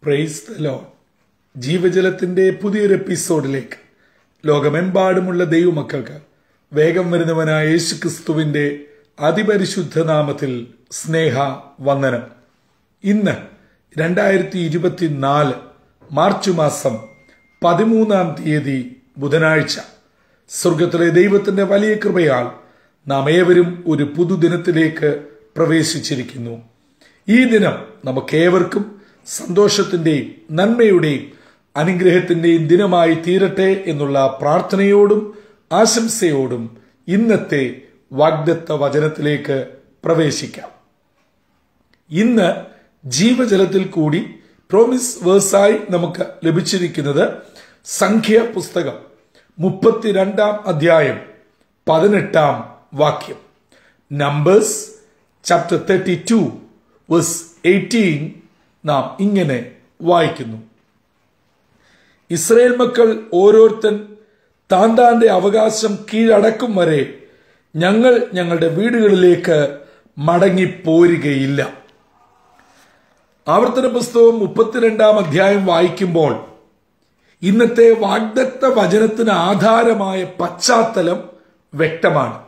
praise the load ജീവജലത്തിന്റെ പുതിയൊരു എപ്പിസോഡിലേക്ക് ലോകമെമ്പാടുമുള്ള ദൈവമക്കൾക്ക് വേഗം വരുന്നവനായ യേശു ക്രിസ്തുവിന്റെ അതിപരിശുദ്ധ നാമത്തിൽ സ്നേഹ വന്ദനം ഇന്ന് രണ്ടായിരത്തി ഇരുപത്തിനാല് മാർച്ച് മാസം പതിമൂന്നാം തീയതി ബുധനാഴ്ച സ്വർഗത്തിലെ ദൈവത്തിന്റെ വലിയ കൃപയാൽ നാം ഏവരും ഒരു പുതുദിനത്തിലേക്ക് പ്രവേശിച്ചിരിക്കുന്നു ഈ ദിനം നമുക്കേവർക്കും സന്തോഷത്തിന്റെയും നന്മയുടെയും അനുഗ്രഹത്തിന്റെയും ദിനമായി തീരട്ടെ എന്നുള്ള പ്രാർത്ഥനയോടും ആശംസയോടും ഇന്നത്തെ വാഗ്ദത്ത വചനത്തിലേക്ക് പ്രവേശിക്കാം ഇന്ന് ജീവജലത്തിൽ കൂടി പ്രോമിസ് വേഴ്സായി നമുക്ക് ലഭിച്ചിരിക്കുന്നത് സംഖ്യ പുസ്തകം മുപ്പത്തിരണ്ടാം അധ്യായം പതിനെട്ടാം വാക്യം Numbers chapter thirty two verse eighteen നാം ഇങ്ങനെ വായിക്കുന്നു ഇസ്രയേൽ മക്കൾ ഓരോരുത്തൻ താൻ താന്റെ അവകാശം കീഴടക്കും വരെ ഞങ്ങൾ ഞങ്ങളുടെ വീടുകളിലേക്ക് മടങ്ങിപ്പോരുകയില്ല ആവർത്തന പുസ്തകം മുപ്പത്തിരണ്ടാം അധ്യായം വായിക്കുമ്പോൾ ഇന്നത്തെ വാഗ്ദത്ത വചനത്തിന് ആധാരമായ പശ്ചാത്തലം വ്യക്തമാണ്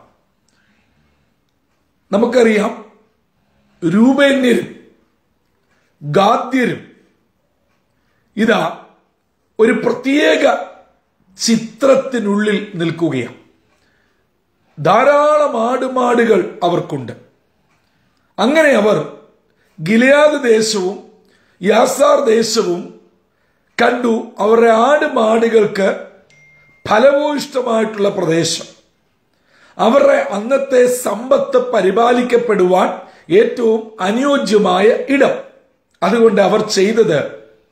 നമുക്കറിയാം രൂപേന്യരും ഗാദ്യരും ഇതാ ഒരു പ്രത്യേക ചിത്രത്തിനുള്ളിൽ നിൽക്കുകയാണ് ധാരാളം ആടുമാടുകൾ അവർക്കുണ്ട് അങ്ങനെ അവർ ഗിലയാദ് ദേശവും യാസാർ ദേശവും കണ്ടു അവരുടെ ആടുമാടുകൾക്ക് ഫലഭൂയിഷ്ടമായിട്ടുള്ള പ്രദേശം അവരുടെ അന്നത്തെ സമ്പത്ത് പരിപാലിക്കപ്പെടുവാൻ ഏറ്റവും അനുയോജ്യമായ ഇടം അതുകൊണ്ട് അവർ ചെയ്തത്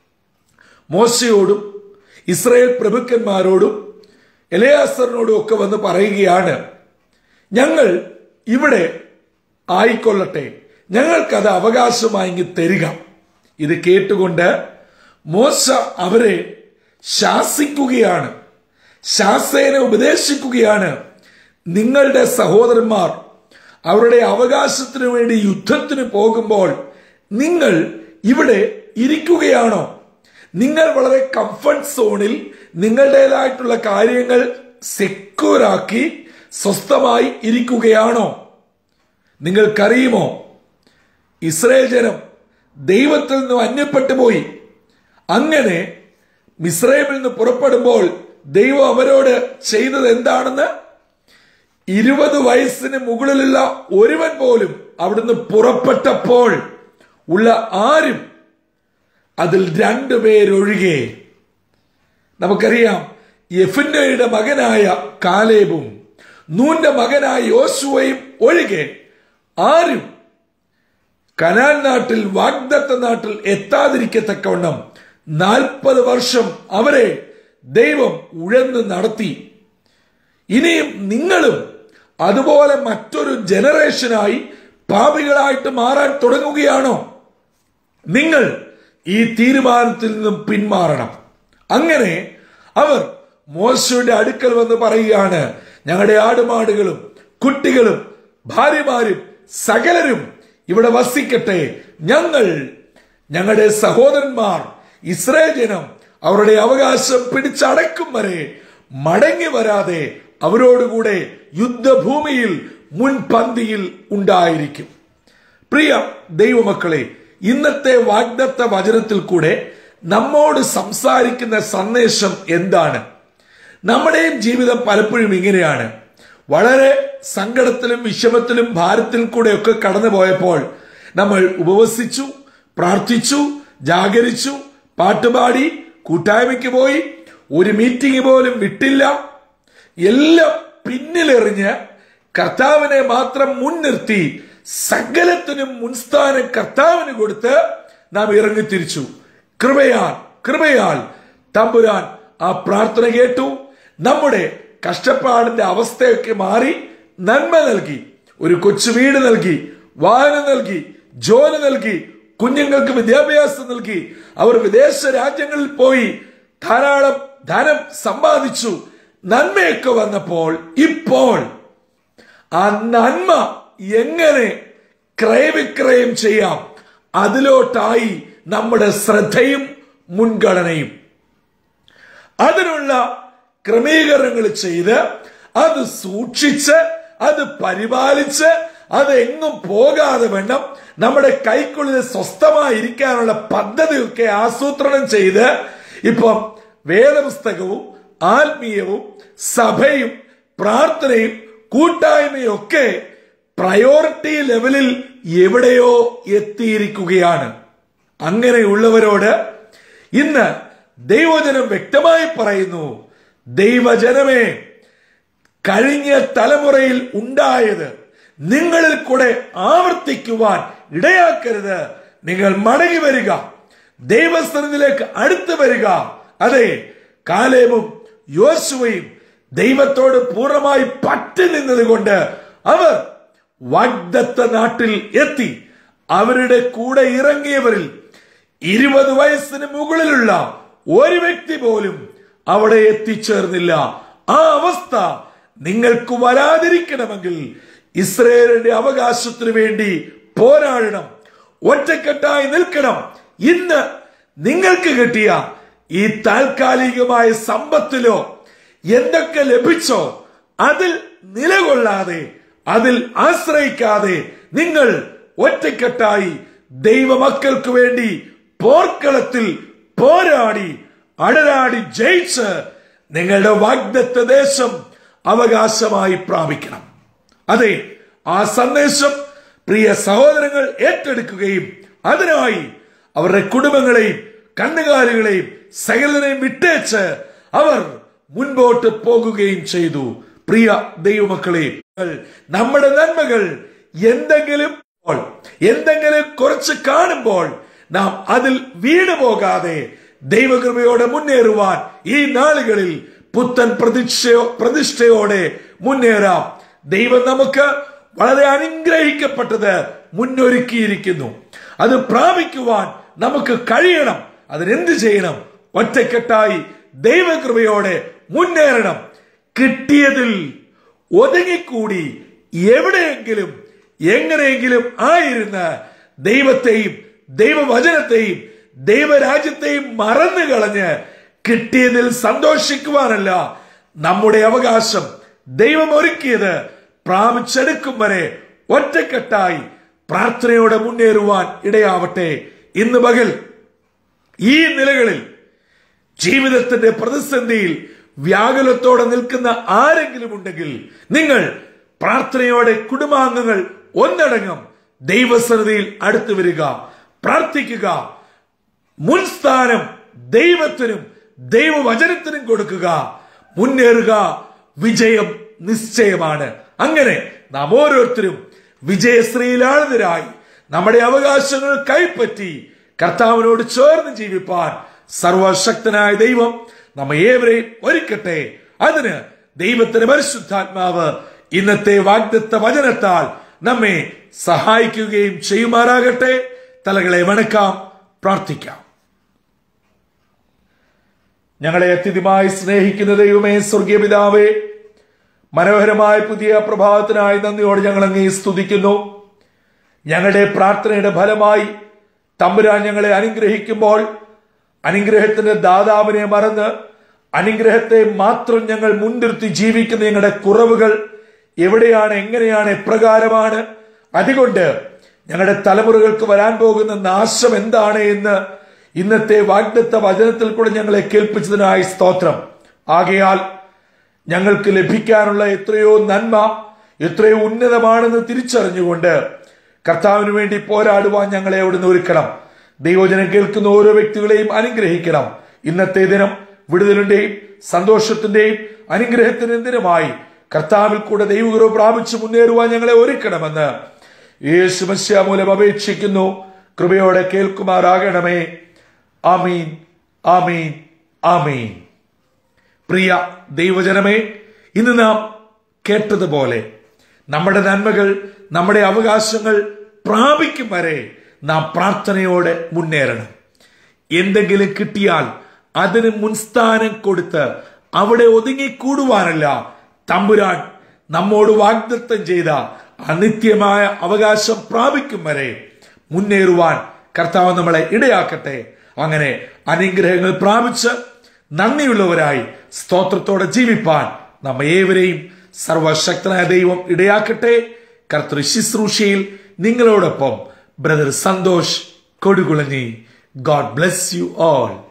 മോശയോടും ഇസ്രയേൽ പ്രഭുക്കന്മാരോടും എലയാസറിനോടും ഒക്കെ വന്ന് പറയുകയാണ് ഞങ്ങൾ ഇവിടെ ആയിക്കൊള്ളട്ടെ ഞങ്ങൾക്കത് അവകാശമായി തരിക ഇത് കേട്ടുകൊണ്ട് മോശ അവരെ ശാസിക്കുകയാണ് ശാസേന ഉപദേശിക്കുകയാണ് നിങ്ങളുടെ സഹോദരന്മാർ അവരുടെ അവകാശത്തിനു വേണ്ടി യുദ്ധത്തിന് പോകുമ്പോൾ നിങ്ങൾ ഇവിടെ ഇരിക്കുകയാണോ നിങ്ങൾ വളരെ കംഫർട്ട് സോണിൽ നിങ്ങളുടേതായിട്ടുള്ള കാര്യങ്ങൾ സെക്യൂറാക്കി സ്വസ്ഥമായി ഇരിക്കുകയാണോ നിങ്ങൾക്കറിയുമോ ഇസ്രയേൽ ജനം ദൈവത്തിൽ നിന്നും അന്യപ്പെട്ടു പോയി അങ്ങനെ മിസ്രൈമിൽ നിന്ന് പുറപ്പെടുമ്പോൾ ദൈവം അവരോട് ചെയ്തത് എന്താണെന്ന് ഇരുപത് വയസ്സിന് മുകളിലുള്ള ഒരുവൻ പോലും അവിടുന്ന് പുറപ്പെട്ടപ്പോൾ ഉള്ള ആരും അതിൽ രണ്ടുപേരൊഴികെ നമുക്കറിയാം യഫിന്നയുടെ മകനായ കാലേബും നൂന്റെ മകനായ യോശുവയും ഒഴികെ ആരും കനാൻ നാട്ടിൽ വാഗ്ദത്ത നാട്ടിൽ എത്താതിരിക്കത്തക്കവണ്ണം നാൽപ്പത് വർഷം അവരെ ദൈവം ഉഴന്ന് നടത്തി ഇനിയും നിങ്ങളും അതുപോലെ മറ്റൊരു ജനറേഷനായി പാപികളായിട്ട് മാറാൻ തുടങ്ങുകയാണോ നിങ്ങൾ ഈ തീരുമാനത്തിൽ നിന്നും പിന്മാറണം അങ്ങനെ അവർ മോശയുടെ അടുക്കൽ വന്ന് പറയുകയാണ് ഞങ്ങളുടെ ആടുമാടുകളും കുട്ടികളും ഭാര്യമാരും സകലരും ഇവിടെ വസിക്കട്ടെ ഞങ്ങൾ ഞങ്ങളുടെ സഹോദരന്മാർ ഇസ്രയേൽ ജനം അവരുടെ അവകാശം പിടിച്ചടക്കും വരെ മടങ്ങി വരാതെ അവരോടുകൂടെ യുദ്ധഭൂമിയിൽ മുൻപന്തിയിൽ ഉണ്ടായിരിക്കും പ്രിയ ദൈവമക്കളെ ഇന്നത്തെ വാഗ്ദത്ത വചനത്തിൽ കൂടെ നമ്മോട് സംസാരിക്കുന്ന സന്ദേശം എന്താണ് നമ്മുടെയും ജീവിതം പലപ്പോഴും ഇങ്ങനെയാണ് വളരെ സങ്കടത്തിലും വിഷമത്തിലും ഭാരത്തിൽ കൂടെയൊക്കെ കടന്നു പോയപ്പോൾ നമ്മൾ ഉപവസിച്ചു പ്രാർത്ഥിച്ചു ജാഗരിച്ചു പാട്ടുപാടി കൂട്ടായ്മയ്ക്ക് പോയി ഒരു മീറ്റിംഗ് പോലും വിട്ടില്ല എല്ലാം പിന്നിലെറിഞ്ഞ് കർത്താവിനെ മാത്രം മുൻനിർത്തി സകലത്തിനും മുൻസ്ഥാനം കർത്താവിന് കൊടുത്ത് നാം ഇറങ്ങിത്തിരിച്ചു കൃപയാൽ കൃപയാൽ തമ്പുരാൻ ആ പ്രാർത്ഥന കേട്ടു നമ്മുടെ കഷ്ടപ്പാടിന്റെ അവസ്ഥയൊക്കെ മാറി നന്മ നൽകി ഒരു കൊച്ചു വീട് നൽകി വാഹനം നൽകി ജോലി നൽകി കുഞ്ഞുങ്ങൾക്ക് വിദ്യാഭ്യാസം നൽകി അവർ വിദേശ രാജ്യങ്ങളിൽ പോയി ധാരാളം ധനം സമ്പാദിച്ചു നന്മയൊക്കെ വന്നപ്പോൾ ഇപ്പോൾ ആ നന്മ എങ്ങനെ ക്രയവിക്രയം ചെയ്യാം അതിലോട്ടായി നമ്മുടെ ശ്രദ്ധയും മുൻഗണനയും അതിനുള്ള ക്രമീകരണങ്ങൾ ചെയ്ത് അത് സൂക്ഷിച്ച് അത് പരിപാലിച്ച് അത് എങ്ങും പോകാതെ വേണം നമ്മുടെ കൈക്കുള്ളിൽ സ്വസ്ഥമായിരിക്കാനുള്ള പദ്ധതിയൊക്കെ ആസൂത്രണം ചെയ്ത് ഇപ്പം വേദപുസ്തകവും ആത്മീയവും സഭയും പ്രാർത്ഥനയും കൂട്ടായ്മയും ഒക്കെ പ്രയോറിറ്റി ലെവലിൽ എവിടെയോ എത്തിയിരിക്കുകയാണ് അങ്ങനെയുള്ളവരോട് ഇന്ന് ദൈവജനം വ്യക്തമായി പറയുന്നു ദൈവജനമേ കഴിഞ്ഞ തലമുറയിൽ ഉണ്ടായത് നിങ്ങളിൽ കൂടെ ആവർത്തിക്കുവാൻ ഇടയാക്കരുത് നിങ്ങൾ മടങ്ങി വരിക ദൈവസ്ഥലത്തിലേക്ക് അടുത്തു വരിക അതെ കാലേബും യോശുവയും ദൈവത്തോട് പൂർണ്ണമായി പറ്റി നിന്നത് കൊണ്ട് അവർ വാഗ്ദത്ത നാട്ടിൽ എത്തി അവരുടെ കൂടെ ഇറങ്ങിയവരിൽ ഇരുപത് വയസ്സിന് മുകളിലുള്ള ഒരു വ്യക്തി പോലും അവിടെ എത്തിച്ചേർന്നില്ല ആ അവസ്ഥ നിങ്ങൾക്ക് വരാതിരിക്കണമെങ്കിൽ ഇസ്രയേലിന്റെ അവകാശത്തിനു വേണ്ടി പോരാടണം ഒറ്റക്കെട്ടായി നിൽക്കണം ഇന്ന് നിങ്ങൾക്ക് കിട്ടിയ ഈ താൽക്കാലികമായ സമ്പത്തിലോ എന്തൊക്കെ ലഭിച്ചോ അതിൽ നിലകൊള്ളാതെ അതിൽ ആശ്രയിക്കാതെ നിങ്ങൾ ഒറ്റക്കെട്ടായി ദൈവമക്കൾക്ക് വേണ്ടി പോർക്കളത്തിൽ പോരാടി അടരാടി ജയിച്ച് നിങ്ങളുടെ വാഗ്ദത്ത ദേശം അവകാശമായി പ്രാപിക്കണം അതെ ആ സന്ദേശം പ്രിയ സഹോദരങ്ങൾ ഏറ്റെടുക്കുകയും അതിനായി അവരുടെ കുടുംബങ്ങളെയും കണ്ണുകാലികളെയും സകലനെയും വിട്ടേച്ച് അവർ മുൻപോട്ട് പോകുകയും ചെയ്തു പ്രിയ ദൈവമക്കളെ നമ്മുടെ നന്മകൾ എന്തെങ്കിലും എന്തെങ്കിലും കുറച്ച് കാണുമ്പോൾ നാം അതിൽ വീണു പോകാതെ ദൈവകൃപയോടെ മുന്നേറുവാൻ ഈ നാളുകളിൽ പുത്തൻ പ്രതിഷ്ഠയോ പ്രതിഷ്ഠയോടെ മുന്നേറാം ദൈവം നമുക്ക് വളരെ അനുഗ്രഹിക്കപ്പെട്ടത് മുന്നൊരുക്കിയിരിക്കുന്നു അത് പ്രാപിക്കുവാൻ നമുക്ക് കഴിയണം അതിനെന്ത് ചെയ്യണം ഒറ്റക്കെട്ടായി ദൈവകൃപയോടെ മുന്നേറണം കിട്ടിയതിൽ ഒതുങ്ങിക്കൂടി എവിടെയെങ്കിലും എങ്ങനെയെങ്കിലും ആയിരുന്ന ദൈവത്തെയും ദൈവവചനത്തെയും ദൈവരാജ്യത്തെയും മറന്നു കളഞ്ഞ് കിട്ടിയതിൽ സന്തോഷിക്കുവാനല്ല നമ്മുടെ അവകാശം ദൈവം ഒരുക്കിയത് പ്രാപിച്ചെടുക്കും വരെ ഒറ്റക്കെട്ടായി പ്രാർത്ഥനയോടെ മുന്നേറുവാൻ ഇടയാവട്ടെ ഇന്ന് പകൽ ഈ നിലകളിൽ ജീവിതത്തിന്റെ പ്രതിസന്ധിയിൽ വ്യാകുലത്തോടെ നിൽക്കുന്ന ആരെങ്കിലും ഉണ്ടെങ്കിൽ നിങ്ങൾ പ്രാർത്ഥനയോടെ കുടുംബാംഗങ്ങൾ ഒന്നടങ്കം ദൈവസന്നിധിയിൽ അടുത്തു വരിക പ്രാർത്ഥിക്കുക മുൻസ്ഥാനം ദൈവത്തിനും ദൈവവചനത്തിനും കൊടുക്കുക മുന്നേറുക വിജയം നിശ്ചയമാണ് അങ്ങനെ നാം ഓരോരുത്തരും വിജയശ്രീലാളിതരായി നമ്മുടെ അവകാശങ്ങൾ കൈപ്പറ്റി കർത്താവിനോട് ചേർന്ന് ജീവിപ്പാൻ സർവശക്തനായ ദൈവം നമ്മെ ഏവരെയും ഒരുക്കട്ടെ അതിന് ദൈവത്തിന്റെ പരിശുദ്ധാത്മാവ് ഇന്നത്തെ വാഗ്ദത്ത വചനത്താൽ നമ്മെ സഹായിക്കുകയും ചെയ്യുമാറാകട്ടെ തലകളെ വണക്കാം പ്രാർത്ഥിക്കാം ഞങ്ങളെ അത്യധികമായി സ്നേഹിക്കുന്ന ദൈവമേ സ്വർഗീയ പിതാവേ മനോഹരമായ പുതിയ പ്രഭാതത്തിനായി നന്ദിയോട് ഞങ്ങൾ അങ്ങേ സ്തുതിക്കുന്നു ഞങ്ങളുടെ പ്രാർത്ഥനയുടെ ഫലമായി തമ്പുരാൻ ഞങ്ങളെ അനുഗ്രഹിക്കുമ്പോൾ അനുഗ്രഹത്തിന്റെ ദാതാവിനെ മറന്ന് അനുഗ്രഹത്തെ മാത്രം ഞങ്ങൾ മുൻനിർത്തി ജീവിക്കുന്ന ഞങ്ങളുടെ കുറവുകൾ എവിടെയാണ് എങ്ങനെയാണ് എപ്രകാരമാണ് അതുകൊണ്ട് ഞങ്ങളുടെ തലമുറകൾക്ക് വരാൻ പോകുന്ന നാശം എന്താണ് എന്ന് ഇന്നത്തെ വാഗ്ദത്ത വചനത്തിൽ കൂടെ ഞങ്ങളെ കേൾപ്പിച്ചതിനായി സ്തോത്രം ആകയാൽ ഞങ്ങൾക്ക് ലഭിക്കാനുള്ള എത്രയോ നന്മ എത്രയോ ഉന്നതമാണെന്ന് തിരിച്ചറിഞ്ഞുകൊണ്ട് കർത്താവിന് വേണ്ടി പോരാടുവാൻ ഞങ്ങളെ അവിടുന്ന് ഒരുക്കണം ദൈവജനം കേൾക്കുന്ന ഓരോ വ്യക്തികളെയും അനുഗ്രഹിക്കണം ഇന്നത്തെ ദിനം വിടുതലിന്റെയും സന്തോഷത്തിന്റെയും അനുഗ്രഹത്തിന്റെയും ദിനമായി കർത്താവിൽ കൂടെ ദൈവഗുരു പ്രാപിച്ച് മുന്നേറുവാൻ ഞങ്ങളെ ഒരുക്കണമെന്ന് യേശുമസ്യ മൂലം അപേക്ഷിക്കുന്നു കൃപയോടെ കേൾക്കുമാറാകണമേ ആമീൻ ആമീൻ ആമീൻ പ്രിയ ദൈവജനമേ ഇന്ന് നാം കേട്ടതുപോലെ നമ്മുടെ നന്മകൾ നമ്മുടെ അവകാശങ്ങൾ പ്രാപിക്കും വരെ നാം പ്രാർത്ഥനയോടെ മുന്നേറണം എന്തെങ്കിലും കിട്ടിയാൽ അതിന് മുൻസ്ഥാനം കൊടുത്ത് അവിടെ ഒതുങ്ങിക്കൂടുവാനല്ല തമ്പുരാൻ നമ്മോട് വാഗ്ദത്തം ചെയ്ത അനിത്യമായ അവകാശം പ്രാപിക്കും വരെ മുന്നേറുവാൻ കർത്താവ് നമ്മളെ ഇടയാക്കട്ടെ അങ്ങനെ അനുഗ്രഹങ്ങൾ പ്രാപിച്ച് നന്ദിയുള്ളവരായി സ്തോത്രത്തോടെ ജീവിപ്പാൻ നമ്മ ഏവരെയും സർവശക്തനായ ദൈവം ഇടയാക്കട്ടെ കർത്തൃ ശുശ്രൂഷയിൽ നിങ്ങളോടൊപ്പം brother Santhosh Kodukulanji God bless you all